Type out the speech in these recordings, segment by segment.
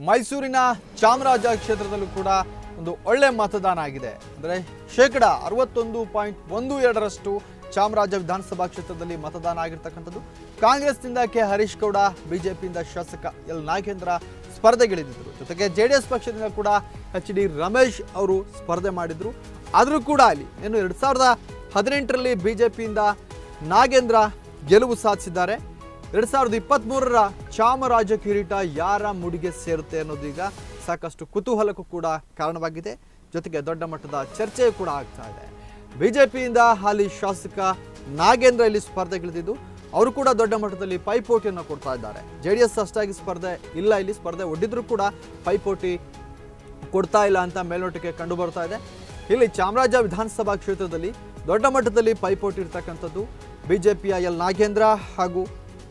ಮೈಸೂರಿನ ಚಾಮರಾಜ ಕ್ಷೇತ್ರದಲ್ಲೂ ಕೂಡ ಒಂದು ಒಳ್ಳೆ ಮತದಾನ ಆಗಿದೆ ಅಂದರೆ ಶೇಕಡ ಅರವತ್ತೊಂದು ಪಾಯಿಂಟ್ ಒಂದು ಎರಡರಷ್ಟು ಚಾಮರಾಜ ವಿಧಾನಸಭಾ ಕ್ಷೇತ್ರದಲ್ಲಿ ಮತದಾನ ಆಗಿರ್ತಕ್ಕಂಥದ್ದು ಕಾಂಗ್ರೆಸ್ನಿಂದ ಕೆ ಹರೀಶ್ ಗೌಡ ಬಿಜೆಪಿಯಿಂದ ಶಾಸಕ ಎಲ್ ನಾಗೇಂದ್ರ ಸ್ಪರ್ಧೆಗಿಳಿದಿದ್ದರು ಜೊತೆಗೆ ಜೆ ಡಿ ಎಸ್ ಪಕ್ಷದಿಂದ ಕೂಡ ಎಚ್ ಡಿ ರಮೇಶ್ ಅವರು ಸ್ಪರ್ಧೆ ಮಾಡಿದ್ರು ಆದರೂ ಕೂಡ ಅಲ್ಲಿ ಏನು ಎರಡು ಸಾವಿರದ ಹದಿನೆಂಟರಲ್ಲಿ ಬಿಜೆಪಿಯಿಂದ ನಾಗೇಂದ್ರ ಗೆಲುವು ಸಾಧಿಸಿದ್ದಾರೆ ಎರಡ್ ಸಾವಿರದ ಇಪ್ಪತ್ತ್ ಮೂರರ ಚಾಮರಾಜ ಕಿರೀಟ ಯಾರ ಮುಡಿಗೆ ಸೇರುತ್ತೆ ಅನ್ನೋದು ಈಗ ಸಾಕಷ್ಟು ಕುತೂಹಲಕ್ಕೂ ಕೂಡ ಕಾರಣವಾಗಿದೆ ಜೊತೆಗೆ ದೊಡ್ಡ ಮಟ್ಟದ ಚರ್ಚೆಯೂ ಕೂಡ ಆಗ್ತಾ ಇದೆ ಬಿಜೆಪಿಯಿಂದ ಹಾಲಿ ಶಾಸಕ ನಾಗೇಂದ್ರ ಇಲ್ಲಿ ಸ್ಪರ್ಧೆಗಿಳಿದಿದ್ದು ಅವರು ಕೂಡ ದೊಡ್ಡ ಮಟ್ಟದಲ್ಲಿ ಪೈಪೋಟಿಯನ್ನು ಕೊಡ್ತಾ ಇದ್ದಾರೆ ಜೆ ಡಿ ಎಸ್ ಅಷ್ಟಾಗಿ ಸ್ಪರ್ಧೆ ಇಲ್ಲ ಇಲ್ಲಿ ಸ್ಪರ್ಧೆ ಒಡ್ಡಿದ್ರು ಕೂಡ ಪೈಪೋಟಿ ಕೊಡ್ತಾ ಇಲ್ಲ ಅಂತ ಮೇಲ್ನೋಟಕ್ಕೆ ಕಂಡು ಬರ್ತಾ ಇದೆ ಇಲ್ಲಿ ಚಾಮರಾಜ ವಿಧಾನಸಭಾ ಕ್ಷೇತ್ರದಲ್ಲಿ ದೊಡ್ಡ ಮಟ್ಟದಲ್ಲಿ ಪೈಪೋಟಿ ಇರ್ತಕ್ಕಂಥದ್ದು ಬಿಜೆಪಿಯ ಎಲ್ ನಾಗೇಂದ್ರ ಹಾಗೂ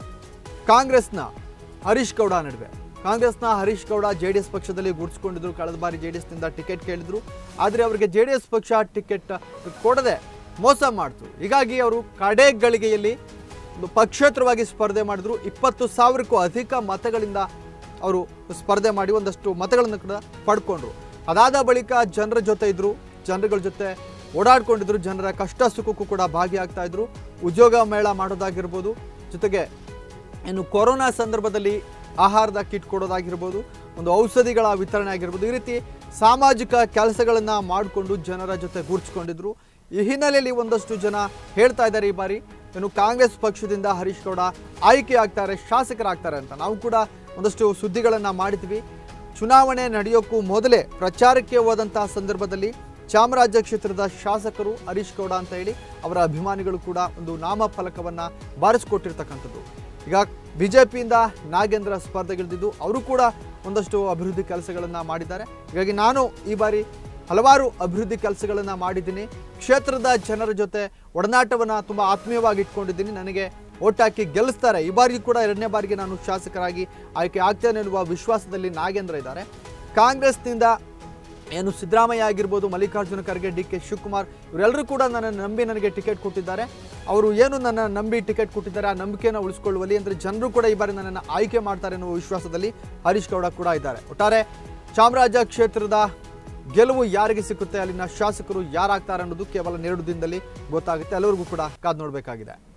ಕಾಂಗ್ರೆಸ್ನ ಹರೀಶ್ ಗೌಡ ನಡುವೆ ಕಾಂಗ್ರೆಸ್ನ Harish Gowda J D S ಪಕ್ಷದಲ್ಲಿ ಗುರುತಿಸಿಕೊಂಡಿದ್ರು ಕಳೆದ ಬಾರಿ ಜೆ ಡಿ ಎಸ್ನಿಂದ ಟಿಕೆಟ್ ಕೇಳಿದ್ರು ಆದರೆ ಅವರಿಗೆ ಜೆ ಡಿ ಎಸ್ ಪಕ್ಷ ಟಿಕೆಟ್ ಕೊಡದೆ ಮೋಸ ಮಾಡ್ತು ಹೀಗಾಗಿ ಅವರು ಕಡೆ ಗಳಿಗೆಯಲ್ಲಿ ಒಂದು ಪಕ್ಷೇತರವಾಗಿ ಸ್ಪರ್ಧೆ ಮಾಡಿದ್ರು ಇಪ್ಪತ್ತು ಸಾವಿರಕ್ಕೂ ಅಧಿಕ ಮತಗಳಿಂದ ಅವರು ಸ್ಪರ್ಧೆ ಮಾಡಿ ಒಂದಷ್ಟು ಮತಗಳನ್ನು ಕೂಡ ಪಡ್ಕೊಂಡ್ರು ಅದಾದ ಬಳಿಕ ಜನರ ಜೊತೆ ಇದ್ರು ಜನರುಗಳ ಜೊತೆ ಓಡಾಡ್ಕೊಂಡಿದ್ರು ಜನರ ಕಷ್ಟ ಸುಖಕ್ಕೂ ಕೂಡ ಭಾಗಿಯಾಗ್ತಾ ಇದ್ರು ಉದ್ಯೋಗ ಮೇಳ ಮಾಡೋದಾಗಿರ್ಬೋದು ಜೊತೆಗೆ ಇನ್ನು ಕೊರೋನಾ ಸಂದರ್ಭದಲ್ಲಿ ಆಹಾರದ ಕಿಟ್ ಕೊಡೋದಾಗಿರ್ಬೋದು ಒಂದು ಔಷಧಿಗಳ ವಿತರಣೆ ಆಗಿರ್ಬೋದು ಈ ರೀತಿ ಸಾಮಾಜಿಕ ಕೆಲಸಗಳನ್ನು ಮಾಡಿಕೊಂಡು ಜನರ ಜೊತೆ ಗೂರ್ಚ್ಕೊಂಡಿದ್ರು ಈ ಹಿನ್ನೆಲೆಯಲ್ಲಿ ಒಂದಷ್ಟು ಜನ ಹೇಳ್ತಾ ಇದ್ದಾರೆ ಈ ಬಾರಿ ಇನ್ನು ಕಾಂಗ್ರೆಸ್ ಪಕ್ಷದಿಂದ ಹರೀಶ್ ಗೌಡ ಆಯ್ಕೆ ಆಗ್ತಾರೆ ಶಾಸಕರಾಗ್ತಾರೆ ಅಂತ ನಾವು ಕೂಡ ಒಂದಷ್ಟು ಸುದ್ದಿಗಳನ್ನು ಮಾಡಿದ್ವಿ ಚುನಾವಣೆ ನಡೆಯೋಕ್ಕೂ ಮೊದಲೇ ಪ್ರಚಾರಕ್ಕೆ ಹೋದಂತಹ ಸಂದರ್ಭದಲ್ಲಿ ಚಾಮರಾಜ ಕ್ಷೇತ್ರದ ಶಾಸಕರು ಹರೀಶ್ ಗೌಡ ಅಂತ ಹೇಳಿ ಅವರ ಅಭಿಮಾನಿಗಳು ಕೂಡ ಒಂದು ನಾಮಫಲಕವನ್ನು ಬಾರಿಸಿಕೊಟ್ಟಿರ್ತಕ್ಕಂಥದ್ದು ಈಗ ಬಿಜೆಪಿಯಿಂದ ನಾಗೇಂದ್ರ ಸ್ಪರ್ಧೆಗಿಳಿದಿದ್ದು ಅವರು ಕೂಡ ಒಂದಷ್ಟು ಅಭಿವೃದ್ಧಿ ಕೆಲಸಗಳನ್ನು ಮಾಡಿದ್ದಾರೆ ಹೀಗಾಗಿ ನಾನು ಈ ಬಾರಿ ಹಲವಾರು ಅಭಿವೃದ್ಧಿ ಕೆಲಸಗಳನ್ನು ಮಾಡಿದ್ದೀನಿ ಕ್ಷೇತ್ರದ ಜನರ ಜೊತೆ ಒಡನಾಟವನ್ನು ತುಂಬ ಆತ್ಮೀಯವಾಗಿ ಇಟ್ಕೊಂಡಿದ್ದೀನಿ ನನಗೆ ಓಟ್ ಹಾಕಿ ಗೆಲ್ಲಿಸ್ತಾರೆ ಈ ಬಾರಿ ಕೂಡ ಎರಡನೇ ಬಾರಿಗೆ ನಾನು ಶಾಸಕರಾಗಿ ಆಯ್ಕೆ ಆಗ್ತೇನೆ ಎನ್ನುವ ವಿಶ್ವಾಸದಲ್ಲಿ ನಾಗೇಂದ್ರ ಇದ್ದಾರೆ ಕಾಂಗ್ರೆಸ್ನಿಂದ ಏನು ಸಿದ್ದರಾಮಯ್ಯ ಆಗಿರ್ಬೋದು ಮಲ್ಲಿಕಾರ್ಜುನ ಖರ್ಗೆ ಡಿ ಕೆ ಶಿವಕುಮಾರ್ ಇವರೆಲ್ಲರೂ ಕೂಡ ನನ್ನನ್ನು ನಂಬಿ ನನಗೆ ಟಿಕೆಟ್ ಕೊಟ್ಟಿದ್ದಾರೆ ಅವರು ಏನು ನನ್ನ ನಂಬಿ ಟಿಕೆಟ್ ಕೊಟ್ಟಿದ್ದಾರೆ ಆ ನಂಬಿಕೆಯನ್ನು ಉಳಿಸ್ಕೊಳ್ಳುವಲ್ಲಿ ಅಂದರೆ ಜನರು ಕೂಡ ಈ ಬಾರಿ ನನ್ನನ್ನು ಆಯ್ಕೆ ಮಾಡ್ತಾರೆ ಎನ್ನುವ ವಿಶ್ವಾಸದಲ್ಲಿ ಹರೀಶ್ ಗೌಡ ಕೂಡ ಇದ್ದಾರೆ ಒಟ್ಟಾರೆ ಚಾಮರಾಜ ಕ್ಷೇತ್ರದ ಗೆಲುವು ಯಾರಿಗೆ ಸಿಕ್ಕುತ್ತೆ ಅಲ್ಲಿನ ಶಾಸಕರು ಯಾರಾಗ್ತಾರೆ ಅನ್ನೋದು ಕೇವಲ ಎರಡು ದಿನದಲ್ಲಿ ಗೊತ್ತಾಗುತ್ತೆ ಎಲ್ಲರಿಗೂ ಕೂಡ ಕಾದು ನೋಡಬೇಕಾಗಿದೆ